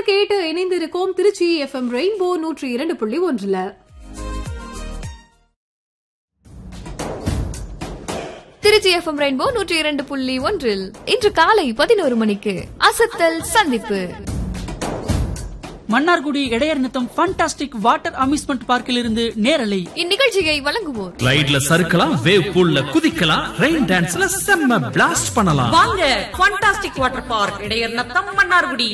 கேட்டு இணைந்திருக்கோம் Trichy FM rainbow நூற்றி இரண்டு புள்ளி ஒன்றுல திருச்சி எஃப்எம் ரெயின்போ நூற்றி இரண்டு புள்ளி ஒன்றில் இன்று காலை பதினோரு மணிக்கு அசத்தல் சந்திப்பு மன்னார்குடி இடையர் நித்தம் ஃபண்டாஸ்டிக் வாட்டர் அம்யூஸ்மெண்ட் பார்க்கில் இருந்து நேரலை இந்நிகழ்ச்சியை வழங்குவோர் ரைட்ல சறுக்கலாம் வேவ் பூல்ல குதிக்கலாம் ரெயின் டான்ஸ்ல செம்ம பிளாஸ்ட் பண்ணலாம் வாங்க fantastic water park Idaiyar Nattam Mannargudi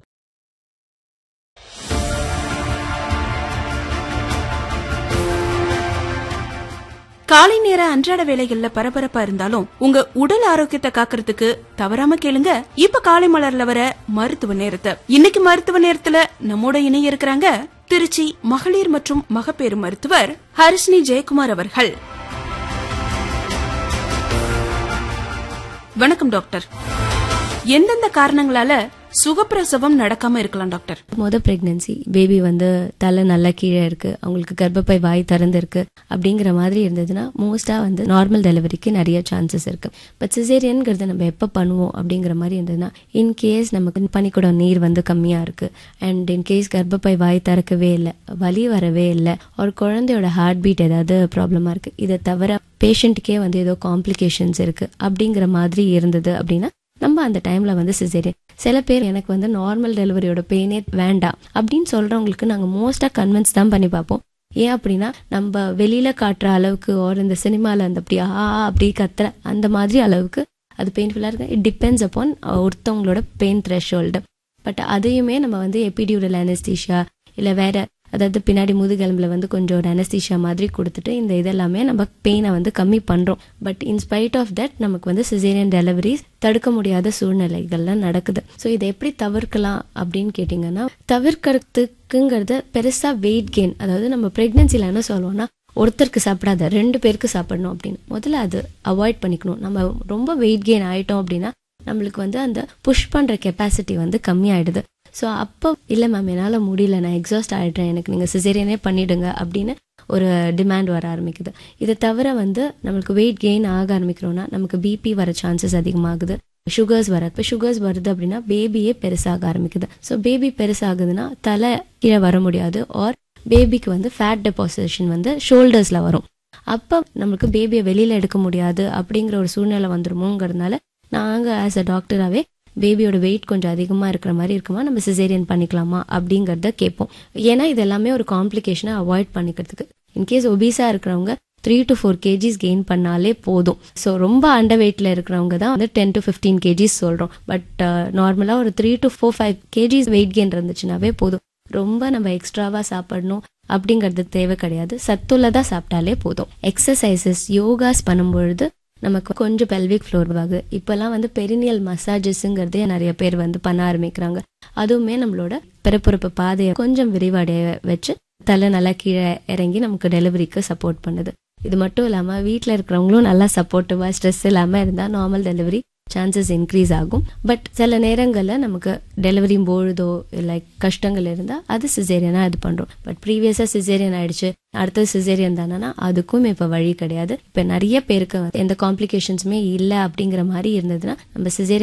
காலை நேர அன்றாட வேலைகள்ல பரபரப்பா இருந்தாலும் உங்க உடல் ஆரோக்கியத்தை காக்கிறதுக்கு தவறாம கேளுங்க இப்ப காலை மலர்ல வர மருத்துவ நேரத்தை இன்னைக்கு மருத்துவ நேரத்துல நம்மோட இணைய இருக்கிறாங்க திருச்சி மகளிர் மற்றும் மகப்பேறு மருத்துவர் ஹரிஷ்னி ஜெயக்குமார் அவர்கள் வணக்கம் டாக்டர் எந்தெந்த காரணங்களால சுகப்பிரசவம் நடக்காம இருக்கலாம் டாக்டர் முத பிரெக்னன்சி பேபி வந்து தலை நல்லா கீழே இருக்கு அவங்களுக்கு கர்ப்பப்பை வாய் திறந்து இருக்கு அப்படிங்கிற மாதிரி இருந்ததுன்னா மோஸ்டா வந்து நார்மல் டெலிவரிக்கு நிறைய சான்சஸ் இருக்கு பட் சிசேரியன்ங்கிறது நம்ம எப்போ பண்ணுவோம் அப்படிங்கிற மாதிரி இருந்ததுன்னா இன்கேஸ் நமக்கு பனிக்கூடம் நீர் வந்து கம்மியா இருக்கு அண்ட் இன்கேஸ் கர்ப்பப்பை வாய் திறக்கவே இல்லை வலி வரவே இல்லை ஒரு குழந்தையோட ஹார்ட் பீட் ஏதாவது ப்ராப்ளமா இருக்கு இதை தவிர பேஷண்ட்டுக்கே வந்து ஏதோ காம்ப்ளிகேஷன்ஸ் இருக்கு அப்படிங்கிற மாதிரி இருந்தது அப்படின்னா நம்ம அந்த டைம்ல வந்து சிசேரியன் சில பேர் எனக்கு வந்து நார்மல் டெலிவரியோட பெயினே வேண்டாம் அப்படின்னு சொல்றவங்களுக்கு நாங்க மோஸ்டா கன்வின்ஸ் தான் பண்ணி பார்ப்போம் ஏன் அப்படின்னா நம்ம வெளியில காட்டுற அளவுக்கு ஒரு இந்த சினிமால அந்த அப்படி ஆ அப்படி கத்துற அந்த மாதிரி அளவுக்கு அது பெயின்ஃபுல்லா இருக்கு இட் டிபெண்ட்ஸ் அப்பான் ஒருத்தவங்களோட பெயின் த்ரெஷோல்டு பட் அதையுமே நம்ம வந்து எபிடியூரல் அனஸ்தீஷியா இல்ல வேற அதாவது பின்னாடி முதுகெலும்புல வந்து கொஞ்சம் ஒரு அனஸ்தீஷியா மாதிரி கொடுத்துட்டு இந்த இதெல்லாமே நம்ம பெயினை வந்து கம்மி பண்றோம் பட் இன்ஸ்பைட் ஆஃப் தட் நமக்கு வந்து சிசேரியன் டெலிவரிஸ் தடுக்க முடியாத சூழ்நிலைகள்லாம் நடக்குது ஸோ இதை எப்படி தவிர்க்கலாம் அப்படின்னு கேட்டிங்கன்னா தவிர்க்கிறதுக்குங்கிறது பெருசா வெயிட் கெயின் அதாவது நம்ம பிரெக்னன்சில என்ன சொல்லுவோம்னா ஒருத்தருக்கு சாப்பிடாத ரெண்டு பேருக்கு சாப்பிடணும் அப்படின்னு முதல்ல அது அவாய்ட் பண்ணிக்கணும் நம்ம ரொம்ப வெயிட் கெயின் ஆயிட்டோம் அப்படின்னா நம்மளுக்கு வந்து அந்த புஷ் பண்ற கெப்பாசிட்டி வந்து கம்மி ஆயிடுது ஸோ அப்போ இல்லை மேம் என்னால் முடியல நான் எக்ஸாஸ்ட் ஆகிட்டேன் எனக்கு நீங்கள் சிசேரியனே பண்ணிடுங்க அப்படின்னு ஒரு டிமாண்ட் வர ஆரம்பிக்குது இதை தவிர வந்து நம்மளுக்கு வெயிட் கெயின் ஆக ஆரம்பிக்கிறோம்னா நமக்கு பிபி வர சான்சஸ் அதிகமாகுது சுகர்ஸ் வர இப்போ சுகர்ஸ் வருது அப்படின்னா பேபியே பெருசாக ஆரம்பிக்குது ஸோ பேபி பெருசாகுதுன்னா தலை கீழே வர முடியாது ஆர் பேபிக்கு வந்து ஃபேட் டெபாசிஷன் வந்து ஷோல்டர்ஸில் வரும் அப்போ நம்மளுக்கு பேபியை வெளியில் எடுக்க முடியாது அப்படிங்கிற ஒரு சூழ்நிலை வந்துருமோங்கிறதுனால நாங்கள் ஆஸ் அ டாக்டராகவே பேபியோட வெயிட் கொஞ்சம் அதிகமாக இருக்கிற மாதிரி இருக்குமா நம்ம சிசேரியன் பண்ணிக்கலாமா அப்படிங்கிறத கேட்போம் ஏன்னா இது எல்லாமே ஒரு காம்ப்ளிகேஷனை அவாய்ட் பண்ணிக்கிறதுக்கு இன்கேஸ் ஒபீஸா இருக்கிறவங்க three to four KGs gain பண்ணாலே போதும் ஸோ ரொம்ப அண்டர் வெயிட்ல இருக்கிறவங்க தான் வந்து டென் டு ஃபிஃப்டீன் கேஜிஸ் சொல்கிறோம் பட் நார்மலாக ஒரு three to four five KGs weight gain இருந்துச்சுனாவே போதும் ரொம்ப நம்ம எக்ஸ்ட்ராவாக சாப்பிடணும் அப்படிங்கிறது தேவை கிடையாது சத்துள்ளதா சாப்பிட்டாலே போதும் எக்ஸசைசஸ் யோகாஸ் பண்ணும்பொழுது நமக்கு கொஞ்சம் பெல்விக் ஃப்ளோர் ஆகுது இப்பெல்லாம் வந்து பெரினியல் மசாஜஸ்ங்கிறதே நிறைய பேர் வந்து பண்ண ஆரம்பிக்கிறாங்க அதுவுமே நம்மளோட பிறப்புறுப்பு பாதையை கொஞ்சம் விரிவடைய வச்சு தலை நல்லா கீழே இறங்கி நமக்கு டெலிவரிக்கு சப்போர்ட் பண்ணுது இது மட்டும் இல்லாம வீட்டில் இருக்கிறவங்களும் நல்லா சப்போர்ட்டிவா ஸ்ட்ரெஸ் இல்லாம இருந்தா நார்மல் டெலிவரி சான்சஸ் இன்க்ரீஸ் ஆகும் பட் சில நேரங்களில் நமக்கு டெலிவரி பொழுதோ இல்லை கஷ்டங்கள் இருந்தால் அது சிசேரியனாக இது பண்ணுறோம் பட் ப்ரீவியஸாக சிசேரியன் ஆயிடுச்சு அடுத்தது சிசேரியன் தானேனா அதுக்கும் இப்போ வழி கிடையாது இப்போ நிறைய பேருக்கு எந்த காம்ப்ளிகேஷன்ஸுமே இல்லை அப்படிங்கிற மாதிரி இருந்ததுன்னா நம்ம சிசேரியன்